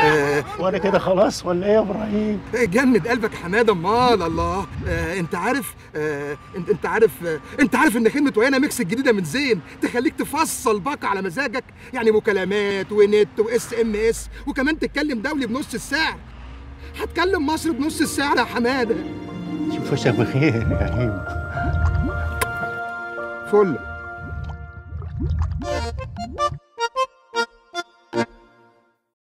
آه وانا كده خلاص ولا ايه يا ابراهيم جمد قلبك حماده امال الله آه انت عارف آه انت انت عارف آه انت عارف ان خدمه ويانا ميكس الجديده من زين تخليك تفصل باقه على مزاجك يعني مكالمات ونت واس ام اس وكمان تتكلم دولي بنص السعر هتكلم مصر بنص السعر يا حماده شوف وشك بخير يا هيم فل